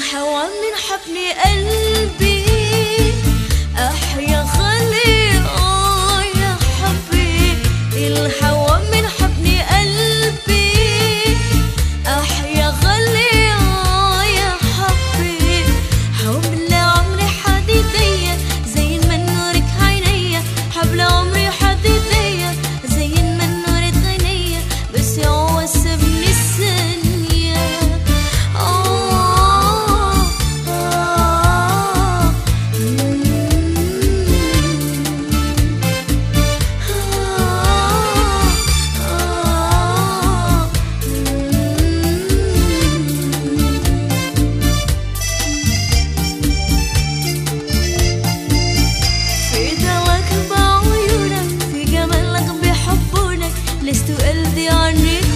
الهوى من حبل قلبي أحيا خلي آه يا حبي الهوى من حبل قلبي أحيا خلي آه يا حبي حبل عمري حديدية زين من نورك عينيا حبل عمري حديدية زين من نورك عينيا بس يعوسبني الثانية آه آه في دواك بعيونك في جمالك بحبونك لست قلبي عنك